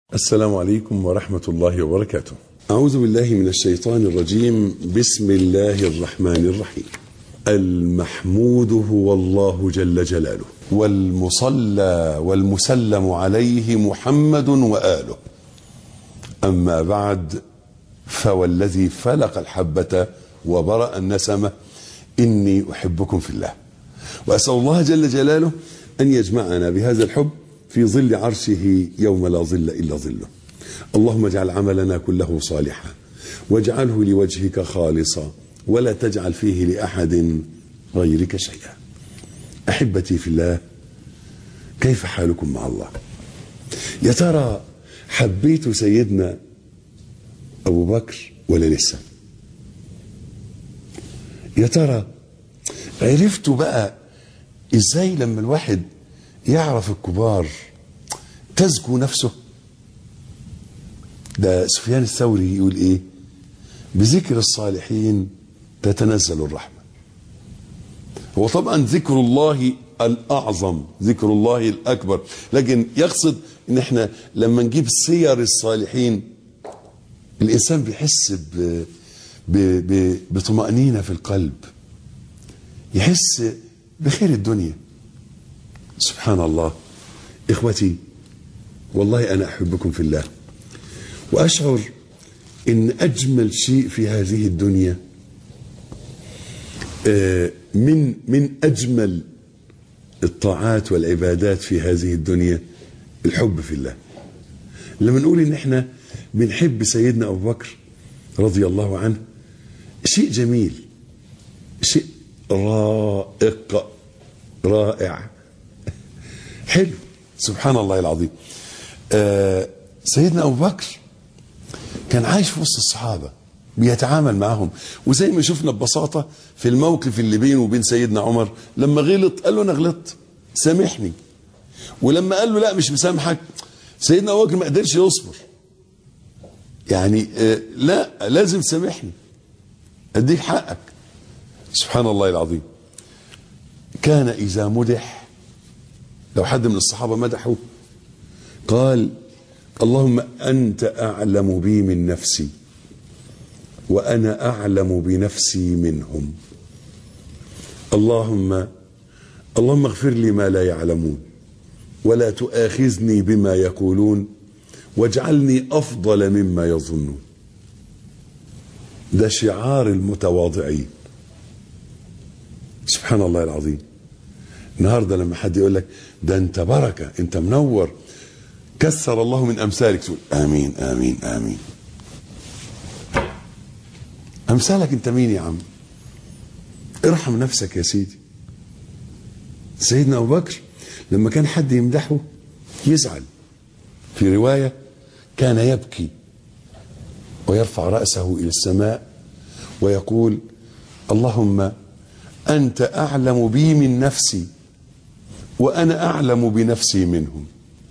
السلام عليكم ورحمة الله وبركاته. أعوذ بالله من الشيطان الرجيم، بسم الله الرحمن الرحيم. المحمود هو الله جل جلاله، والمصلى والمسلم عليه محمد وآله. أما بعد فوالذي فلق الحبة وبرأ النسمة إني أحبكم في الله. وأسأل الله جل جلاله أن يجمعنا بهذا الحب في ظل عرشه يوم لا ظل إلا ظله اللهم اجعل عملنا كله صالحا واجعله لوجهك خالصا ولا تجعل فيه لأحد غيرك شيئا أحبتي في الله كيف حالكم مع الله يا ترى حبيت سيدنا أبو بكر ولا لسه يا ترى عرفتوا بقى ازاي لما الواحد يعرف الكبار تزكو نفسه ده سفيان الثوري يقول ايه بذكر الصالحين تتنزل الرحمه هو طبعا ذكر الله الاعظم ذكر الله الاكبر لكن يقصد ان احنا لما نجيب سير الصالحين الانسان بيحس ب ب ب بطمانينه في القلب يحس بخير الدنيا سبحان الله اخوتي والله انا احبكم في الله واشعر ان اجمل شيء في هذه الدنيا من من اجمل الطاعات والعبادات في هذه الدنيا الحب في الله لما نقول ان احنا بنحب سيدنا ابو بكر رضي الله عنه شيء جميل شيء رائق رائع حلو سبحان الله العظيم آه سيدنا أبو بكر كان عايش في وسط الصحابة بيتعامل معهم وزي ما شفنا ببساطة في الموقف اللي بينه وبين سيدنا عمر لما غلط قال له أنا غلطت سامحني ولما قال له لا مش مسامحك سيدنا أبو بكر ما قدرش يصبر يعني آه لا لازم تسامحني أديك حقك سبحان الله العظيم كان إذا مدح لو حد من الصحابة مدحه قال اللهم أنت أعلم بي من نفسي وأنا أعلم بنفسي منهم اللهم اللهم اغفر لي ما لا يعلمون ولا تؤاخذني بما يقولون واجعلني أفضل مما يظنون ده شعار المتواضعين سبحان الله العظيم النهارده لما حد يقول لك ده انت بركه انت منور كسر الله من امثالك تقول امين امين امين امثالك انت مين يا عم ارحم نفسك يا سيدي سيدنا ابو بكر لما كان حد يمدحه يزعل في روايه كان يبكي ويرفع راسه الى السماء ويقول اللهم انت اعلم بي من نفسي وانا اعلم بنفسي منهم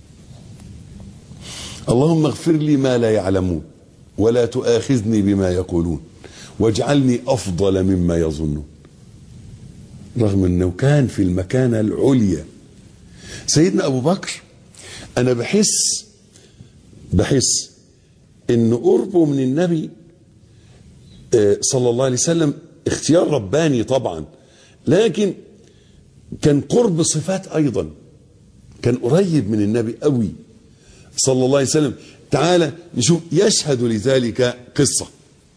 اللهم اغفر لي ما لا يعلمون ولا تؤاخذني بما يقولون واجعلني افضل مما يظنون رغم انه كان في المكانه العليا سيدنا ابو بكر انا بحس بحس ان قربه من النبي صلى الله عليه وسلم اختيار رباني طبعا لكن كان قرب صفات ايضا كان قريب من النبي قوي صلى الله عليه وسلم تعالى نشوف يشهد لذلك قصة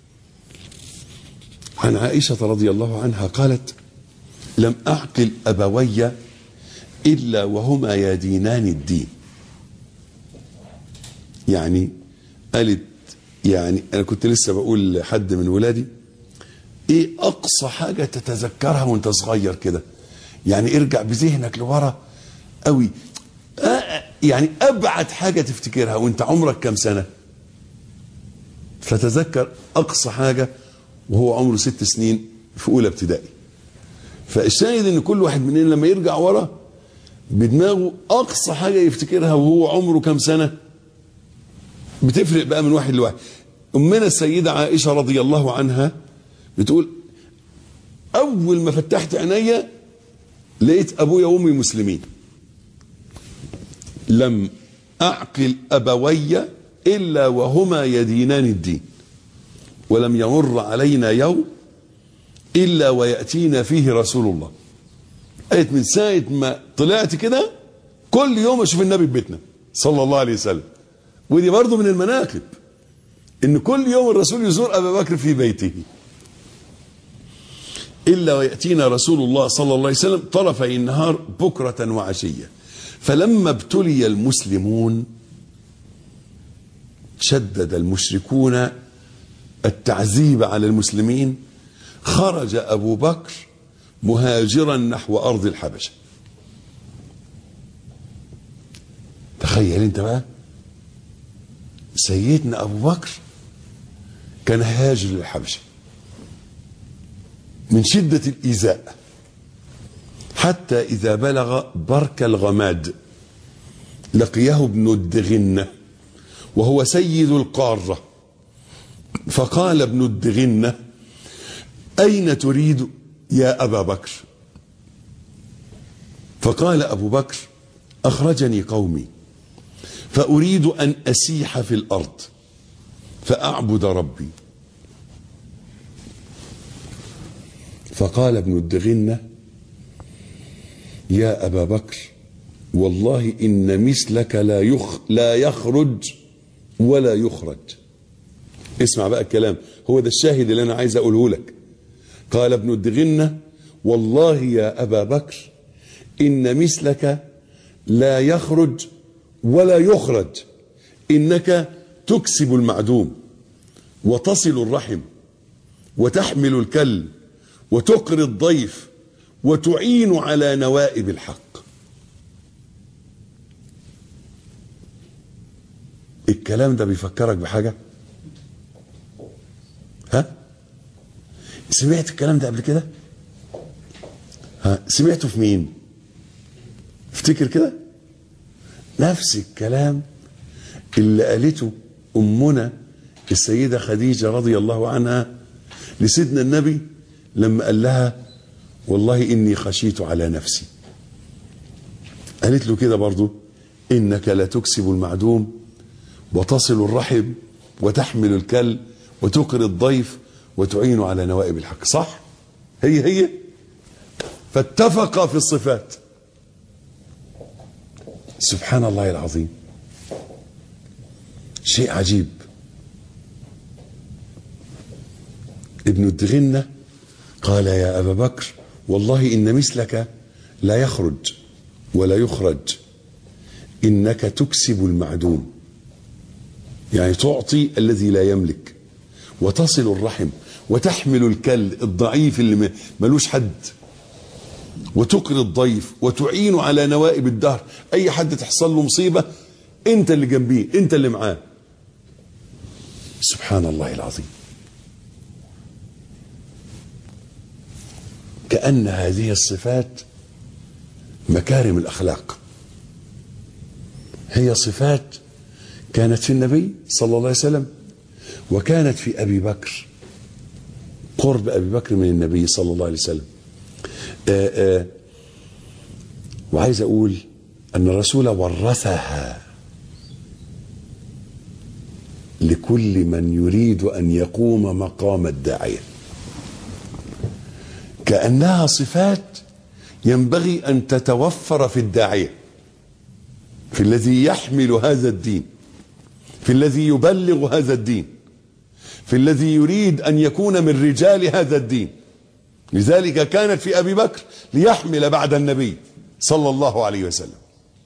عن عائشة رضي الله عنها قالت لم أعقل أبوي إلا وهما يدينان الدين يعني قالت يعني أنا كنت لسه بقول لحد من ولادي إيه أقصى حاجة تتذكرها وأنت صغير كده يعني ارجع بذهنك لورا قوي يعني ابعد حاجه تفتكرها وانت عمرك كم سنه فتذكر اقصى حاجه وهو عمره ست سنين في اولى ابتدائي فالشاهد ان كل واحد مننا لما يرجع ورا بدماغه اقصى حاجه يفتكرها وهو عمره كم سنه بتفرق بقى من واحد لواحد امنا السيده عائشه رضي الله عنها بتقول اول ما فتحت عينيا لقيت ابويا وامي مسلمين لم أعقل أبوي إلا وهما يدينان الدين ولم يمر علينا يوم إلا ويأتينا فيه رسول الله قالت من ساعة ما طلعت كده كل يوم أشوف النبي في بيتنا صلى الله عليه وسلم ودي برضه من المناقب إن كل يوم الرسول يزور أبا بكر في بيته إلا ويأتينا رسول الله صلى الله عليه وسلم طرفي النهار بكرة وعشية فلما ابتلي المسلمون شدد المشركون التعذيب على المسلمين خرج أبو بكر مهاجرا نحو أرض الحبشة تخيل انت بقى سيدنا أبو بكر كان هاجر للحبشة من شدة الإيذاء حتى إذا بلغ برك الغماد لقيه ابن الدغنة وهو سيد القارة فقال ابن الدغنة أين تريد يا أبا بكر فقال أبو بكر أخرجني قومي فأريد أن أسيح في الأرض فأعبد ربي فقال ابن الدغنة يا أبا بكر والله إن مثلك لا يخ لا يخرج ولا يخرج اسمع بقى الكلام هو ده الشاهد اللي أنا عايز أقوله لك قال ابن الدغنة والله يا أبا بكر إن مثلك لا يخرج ولا يخرج إنك تكسب المعدوم وتصل الرحم وتحمل الكل وتقري الضيف وتعين على نوائب الحق الكلام ده بيفكرك بحاجة ها سمعت الكلام ده قبل كده ها سمعته في مين افتكر كده نفس الكلام اللي قالته أمنا السيدة خديجة رضي الله عنها لسيدنا النبي لما قال لها والله إني خشيت على نفسي قالت له كده برضو إنك لا تكسب المعدوم وتصل الرحم وتحمل الكل وتقري الضيف وتعين على نوائب الحق صح هي هي فاتفق في الصفات سبحان الله العظيم شيء عجيب ابن الدغنة قال يا أبا بكر والله إن مثلك لا يخرج ولا يخرج إنك تكسب المعدوم يعني تعطي الذي لا يملك وتصل الرحم وتحمل الكل الضعيف اللي ملوش حد وتقري الضيف وتعين على نوائب الدهر اي حد تحصل له مصيبه انت اللي جنبيه انت اللي معاه سبحان الله العظيم كأن هذه الصفات مكارم الأخلاق هي صفات كانت في النبي صلى الله عليه وسلم وكانت في أبي بكر قرب أبي بكر من النبي صلى الله عليه وسلم آآ آآ وعايز أقول أن الرسول ورثها لكل من يريد أن يقوم مقام الداعية كأنها صفات ينبغي أن تتوفر في الداعية في الذي يحمل هذا الدين في الذي يبلغ هذا الدين في الذي يريد أن يكون من رجال هذا الدين لذلك كانت في أبي بكر ليحمل بعد النبي صلى الله عليه وسلم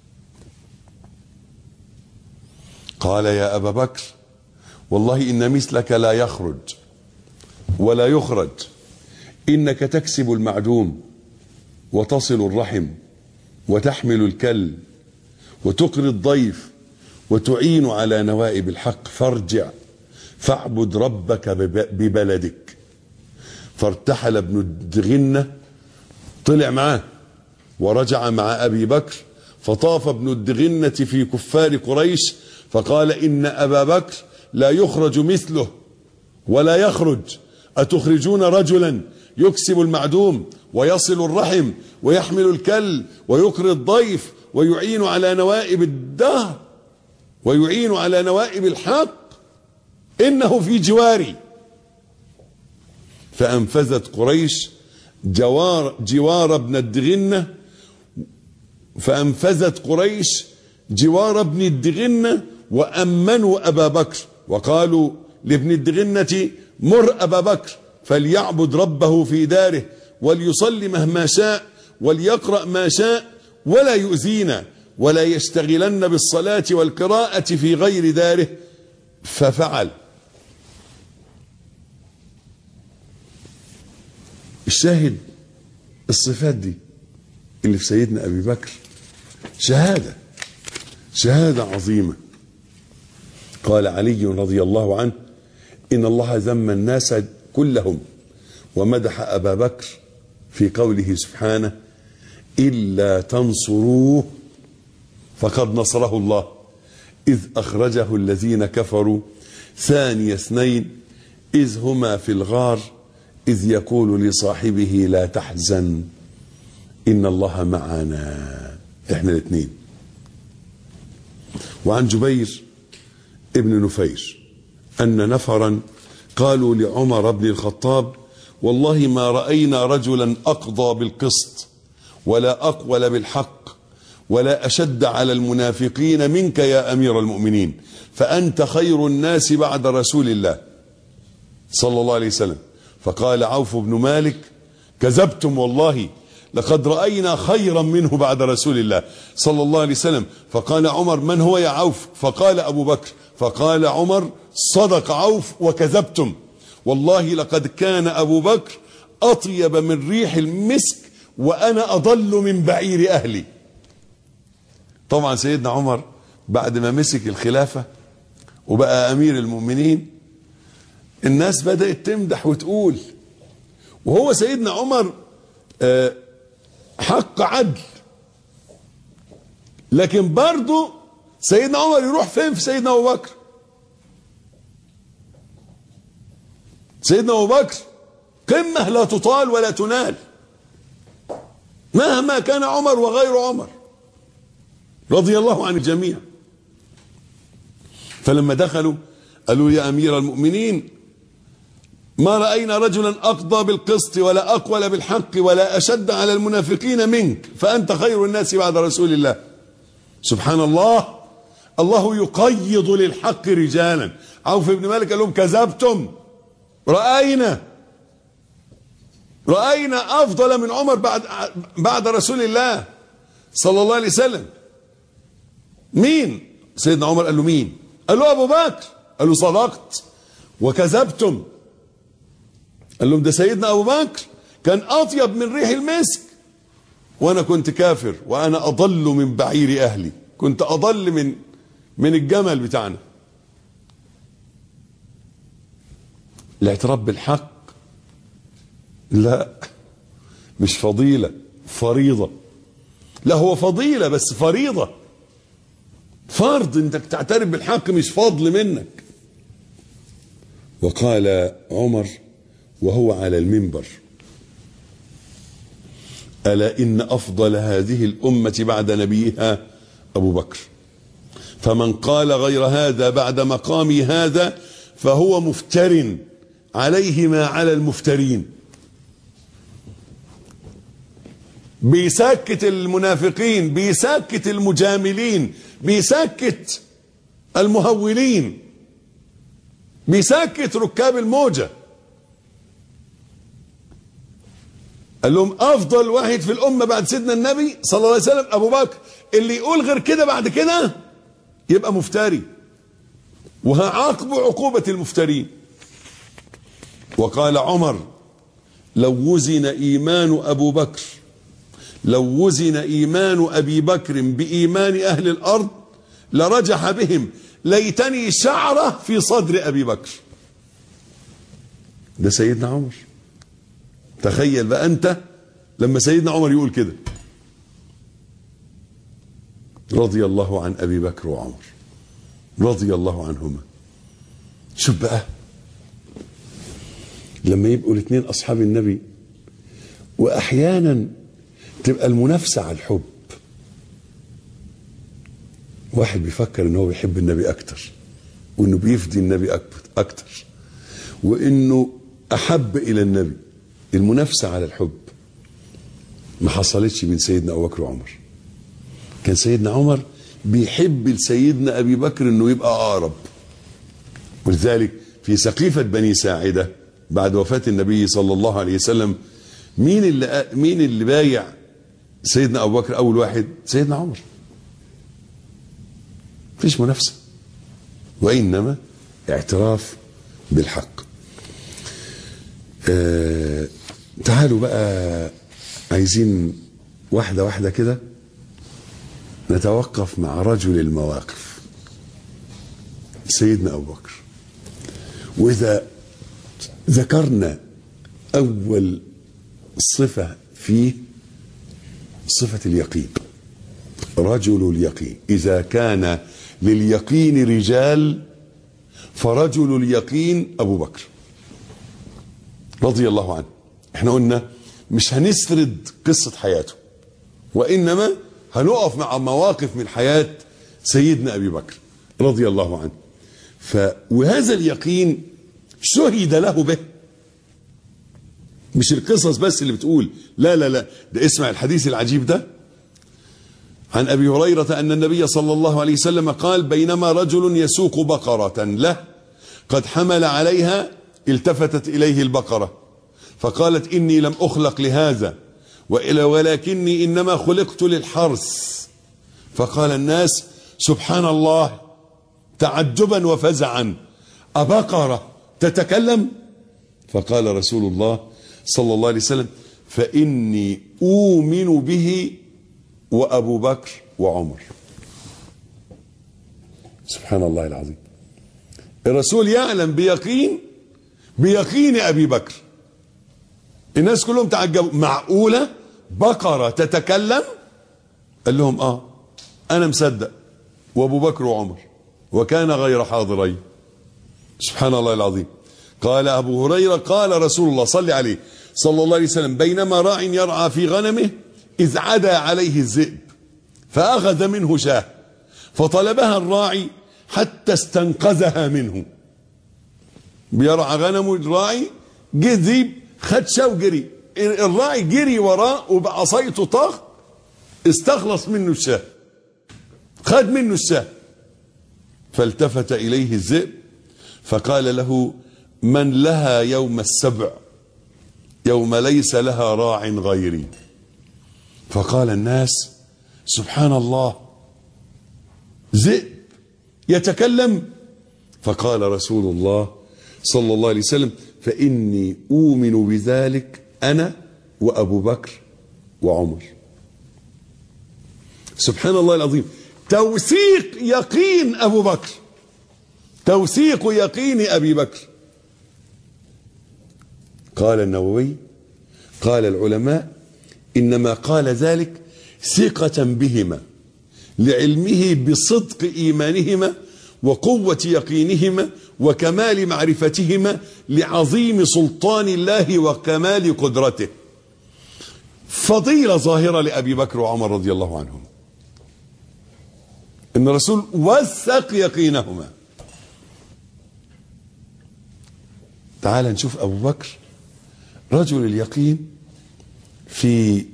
قال يا أبا بكر والله إن مثلك لا يخرج ولا يخرج إنك تكسب المعدوم وتصل الرحم وتحمل الكل وتقري الضيف وتعين على نوائب الحق فارجع فاعبد ربك ببلدك فارتحل ابن الدغنة طلع معاه ورجع مع أبي بكر فطاف ابن الدغنة في كفار قريش فقال إن أبا بكر لا يخرج مثله ولا يخرج أتخرجون رجلا يكسب المعدوم ويصل الرحم ويحمل الكل ويقري الضيف ويعين على نوائب الدهر ويعين على نوائب الحق إنه في جواري فأنفذت قريش جوار, جوار ابن الدغنة فأنفذت قريش جوار ابن الدغنة وأمنوا أبا بكر وقالوا لابن الدغنة مر أبا بكر فليعبد ربه في داره وليصلي مهما شاء وليقرأ ما شاء ولا يؤذينا ولا يشتغلن بالصلاة والقراءة في غير داره ففعل الشاهد الصفات دي اللي في سيدنا أبي بكر شهادة شهادة عظيمة قال علي رضي الله عنه إن الله ذم الناس كلهم ومدح أبا بكر في قوله سبحانه إلا تنصروه فقد نصره الله إذ أخرجه الذين كفروا ثاني اثنين إذ هما في الغار إذ يقول لصاحبه لا تحزن إن الله معنا إحنا الاثنين وعن جبير ابن نفير أن نفرا قالوا لعمر بن الخطاب والله ما رأينا رجلا أقضى بالقسط ولا أقول بالحق ولا أشد على المنافقين منك يا أمير المؤمنين فأنت خير الناس بعد رسول الله صلى الله عليه وسلم فقال عوف بن مالك كذبتم والله لقد رأينا خيرا منه بعد رسول الله صلى الله عليه وسلم فقال عمر من هو يا عوف فقال أبو بكر فقال عمر صدق عوف وكذبتم والله لقد كان أبو بكر أطيب من ريح المسك وأنا أضل من بعير أهلي طبعا سيدنا عمر بعد ما مسك الخلافة وبقى أمير المؤمنين الناس بدأت تمدح وتقول وهو سيدنا عمر حق عدل لكن برضه سيدنا عمر يروح فين في سيدنا أبو بكر سيدنا أبو بكر قمة لا تطال ولا تنال مهما كان عمر وغير عمر رضي الله عن الجميع فلما دخلوا قالوا يا أمير المؤمنين ما رأينا رجلا أقضى بالقسط ولا أقول بالحق ولا أشد على المنافقين منك فأنت خير الناس بعد رسول الله سبحان الله الله يقيض للحق رجالا عوف بن مالك قال لهم كذبتم رأينا رأينا أفضل من عمر بعد بعد رسول الله صلى الله عليه وسلم مين سيدنا عمر قال له مين قال له أبو بكر قال له صدقت وكذبتم قال لهم ده سيدنا أبو بكر كان أطيب من ريح المسك وأنا كنت كافر وأنا أضل من بعير أهلي كنت أضل من من الجمل بتاعنا الاعتراف بالحق لا مش فضيلة فريضة لا هو فضيلة بس فريضة فرض انك تعترف بالحق مش فضل منك وقال عمر وهو على المنبر ألا إن أفضل هذه الأمة بعد نبيها أبو بكر فمن قال غير هذا بعد مقامي هذا فهو مفتر عليه ما على المفترين بيسكت المنافقين بيسكت المجاملين بيسكت المهولين بيسكت ركاب الموجة قال لهم افضل واحد في الامة بعد سيدنا النبي صلى الله عليه وسلم ابو بكر اللي يقول غير كده بعد كده يبقى مفتري وهعاقبه عقوبة المفترين وقال عمر لو وزن ايمان ابو بكر لو وزن ايمان ابي بكر بايمان اهل الارض لرجح بهم ليتني شعره في صدر ابي بكر ده سيدنا عمر تخيل بقى انت لما سيدنا عمر يقول كده رضي الله عن ابي بكر وعمر رضي الله عنهما شوف بقى لما يبقوا الاثنين اصحاب النبي واحيانا تبقى المنافسه على الحب واحد بيفكر ان هو بيحب النبي اكتر وانه بيفدي النبي أكتر, اكتر وانه احب الى النبي المنافسه على الحب ما حصلتش بين سيدنا ابو بكر وعمر كان سيدنا عمر بيحب لسيدنا ابي بكر انه يبقى اقرب ولذلك في سقيفه بني ساعده بعد وفاه النبي صلى الله عليه وسلم مين اللي مين اللي بايع سيدنا ابو بكر اول واحد سيدنا عمر مفيش منافسه وانما اعتراف بالحق آه تعالوا بقى عايزين واحده واحده كده نتوقف مع رجل المواقف سيدنا ابو بكر واذا ذكرنا اول صفه فيه صفه اليقين رجل اليقين اذا كان لليقين رجال فرجل اليقين ابو بكر رضي الله عنه احنا قلنا مش هنسرد قصه حياته وانما هنقف مع مواقف من حياه سيدنا ابي بكر رضي الله عنه ف وهذا اليقين شهد له به مش القصص بس اللي بتقول لا لا لا ده اسمع الحديث العجيب ده عن ابي هريره ان النبي صلى الله عليه وسلم قال بينما رجل يسوق بقره له قد حمل عليها التفتت اليه البقره فقالت اني لم اخلق لهذا ولكني انما خلقت للحرث فقال الناس سبحان الله تعجبا وفزعا أبقرة تتكلم فقال رسول الله صلى الله عليه وسلم فإني أؤمن به وأبو بكر وعمر سبحان الله العظيم الرسول يعلم بيقين بيقين أبي بكر الناس كلهم تعجبوا معقولة بقرة تتكلم قال لهم آه أنا مصدق وأبو بكر وعمر وكان غير حاضرين سبحان الله العظيم قال أبو هريرة قال رسول الله صلى عليه صلى الله عليه وسلم بينما راع يرعى في غنمه إذ عدا عليه الذئب فأخذ منه شاه فطلبها الراعي حتى استنقذها منه بيرعى غنمه الراعي جه ذيب خد شاه وجري الراعي جري وراه وبعصايته طخ استخلص منه الشاه خد منه الشاه فالتفت إليه الذئب فقال له من لها يوم السبع يوم ليس لها راع غيري فقال الناس سبحان الله ذئب يتكلم فقال رسول الله صلى الله عليه وسلم فإني أؤمن بذلك أنا وأبو بكر وعمر سبحان الله العظيم توثيق يقين أبو بكر توثيق يقين أبي بكر قال النووي قال العلماء إنما قال ذلك ثقة بهما لعلمه بصدق إيمانهما وقوة يقينهما وكمال معرفتهما لعظيم سلطان الله وكمال قدرته فضيلة ظاهرة لأبي بكر وعمر رضي الله عنهم ان الرسول وثق يقينهما تعال نشوف ابو بكر رجل اليقين في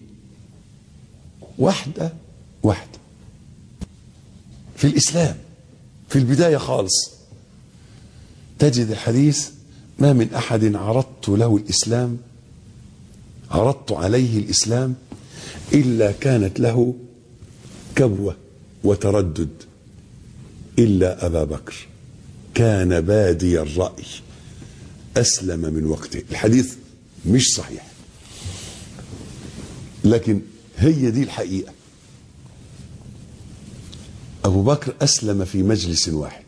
واحده واحده في الاسلام في البدايه خالص تجد الحديث ما من احد عرضت له الاسلام عرضت عليه الاسلام الا كانت له كبوه وتردد إلا أبا بكر كان بادي الرأي أسلم من وقته الحديث مش صحيح لكن هي دي الحقيقة أبو بكر أسلم في مجلس واحد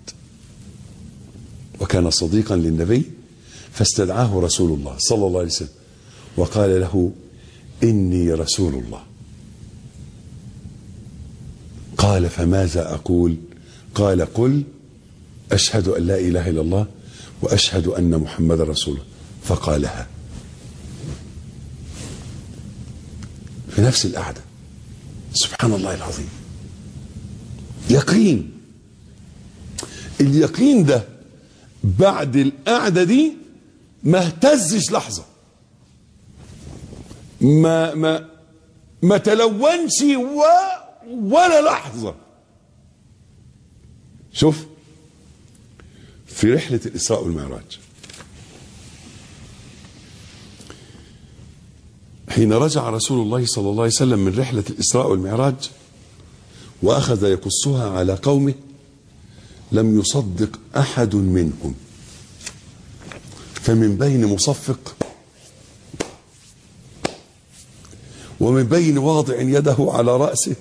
وكان صديقا للنبي فاستدعاه رسول الله صلى الله عليه وسلم وقال له إني رسول الله قال فماذا أقول قال قل أشهد أن لا إله إلا الله وأشهد أن محمد رسول الله فقالها في نفس القعدة سبحان الله العظيم يقين اليقين ده بعد القعدة دي ما اهتزش لحظة ما ما ما تلونش و ولا لحظة شوف في رحلة الإسراء والمعراج حين رجع رسول الله صلى الله عليه وسلم من رحلة الإسراء والمعراج وأخذ يقصها على قومه لم يصدق أحد منهم فمن بين مصفق ومن بين واضع يده على رأسه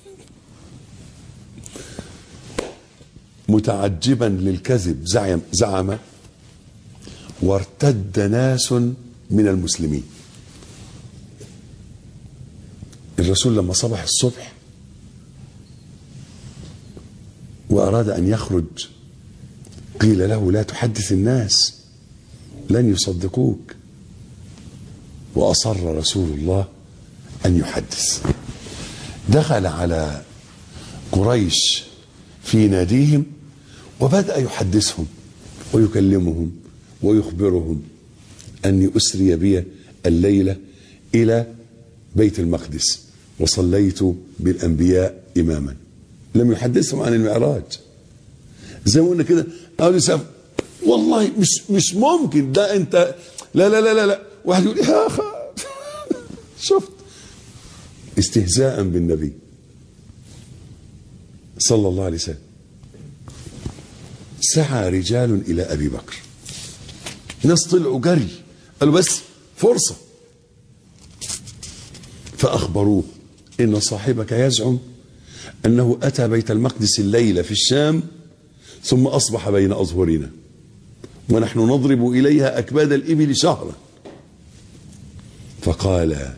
متعجبا للكذب زعم, زعم وارتد ناس من المسلمين الرسول لما صبح الصبح وأراد أن يخرج قيل له لا تحدث الناس لن يصدقوك وأصر رسول الله أن يحدث دخل على قريش في ناديهم وبدأ يحدثهم ويكلمهم ويخبرهم أني أسري بي الليلة إلى بيت المقدس وصليت بالأنبياء إماما لم يحدثهم عن المعراج زي ما قلنا كده قالوا يسافر والله مش مش ممكن ده انت لا لا لا لا, لا. واحد يقول يا اخي شفت استهزاء بالنبي صلى الله عليه وسلم سعى رجال الى ابي بكر ناس طلعوا جري قالوا بس فرصه فاخبروه ان صاحبك يزعم انه اتى بيت المقدس الليله في الشام ثم اصبح بين اظهرنا ونحن نضرب اليها اكباد الابل شهرا فقال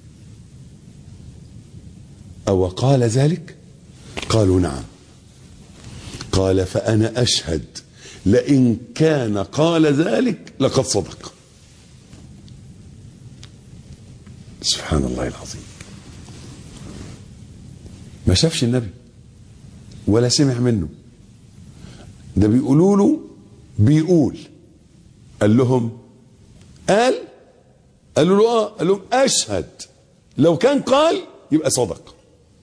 او قال ذلك قالوا نعم قال فانا اشهد لئن كان قال ذلك لقد صدق سبحان الله العظيم ما شافش النبي ولا سمع منه ده بيقولوا له بيقول قال لهم قال قالوا له اه قال لهم اشهد لو كان قال يبقى صدق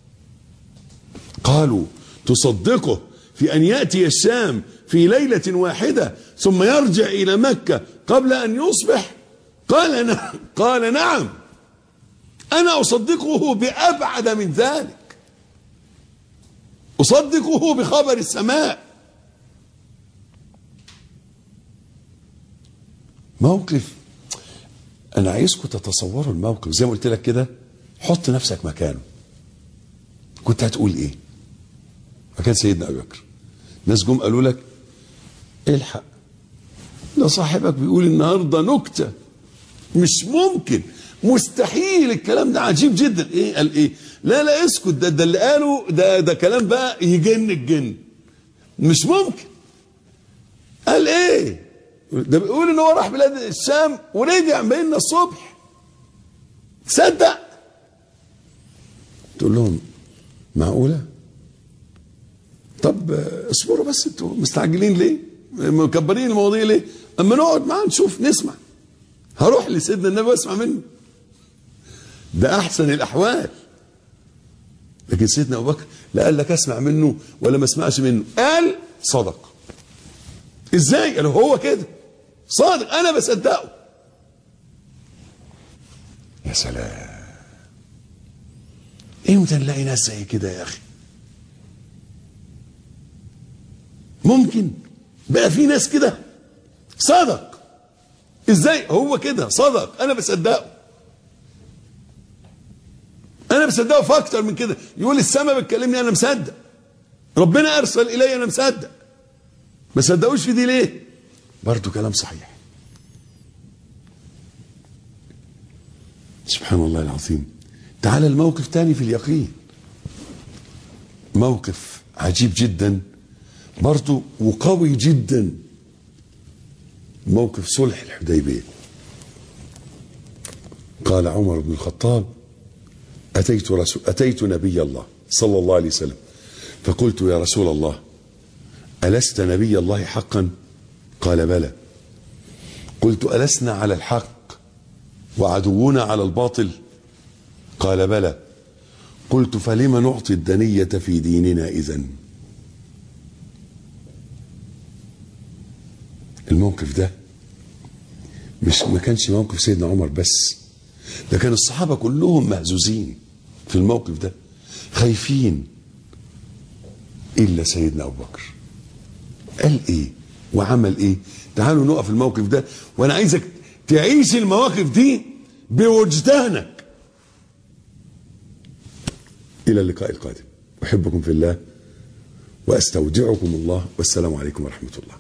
قالوا تصدقه في ان ياتي الشام في ليله واحده ثم يرجع الى مكه قبل ان يصبح قال نعم قال نعم انا اصدقه بابعد من ذلك اصدقه بخبر السماء موقف انا عايزكم تتصوروا الموقف زي ما قلت لك كده حط نفسك مكانه كنت هتقول ايه مكان سيدنا ابي بكر ناس جم قالوا لك الحق ده صاحبك بيقول النهارده نكته مش ممكن مستحيل الكلام ده عجيب جدا ايه قال ايه لا لا اسكت ده ده اللي قاله ده ده كلام بقى يجن الجن مش ممكن قال ايه ده بيقول ان هو راح بلاد الشام ورجع بيننا الصبح تصدق تقول لهم معقوله طب اصبروا بس انتوا مستعجلين ليه مكبرين المواضيع ليه اما نقعد معاه نشوف نسمع هروح لسيدنا النبي واسمع منه ده احسن الاحوال لكن سيدنا ابو بكر لا قال لك اسمع منه ولا ما اسمعش منه قال صدق ازاي قال هو كده صادق انا بصدقه يا سلام امتى نلاقي ناس زي كده يا اخي ممكن بقى في ناس كده صدق ازاي هو كده صدق انا بصدقه انا بصدقه في اكتر من كده يقول السماء بتكلمني انا مصدق ربنا ارسل الي انا مصدق ما صدقوش في دي ليه برضه كلام صحيح سبحان الله العظيم تعال الموقف تاني في اليقين موقف عجيب جدا برضه وقوي جدا موقف صلح الحديبية قال عمر بن الخطاب أتيت رسول أتيت نبي الله صلى الله عليه وسلم فقلت يا رسول الله ألست نبي الله حقا قال بلى قلت ألسنا على الحق وعدونا على الباطل قال بلى قلت فلم نعطي الدنية في ديننا إذن الموقف ده مش ما كانش موقف سيدنا عمر بس ده كان الصحابة كلهم مهزوزين في الموقف ده خايفين إلا سيدنا أبو بكر قال إيه وعمل إيه تعالوا نقف الموقف ده وأنا عايزك تعيش المواقف دي بوجدانك إلى اللقاء القادم أحبكم في الله وأستودعكم الله والسلام عليكم ورحمة الله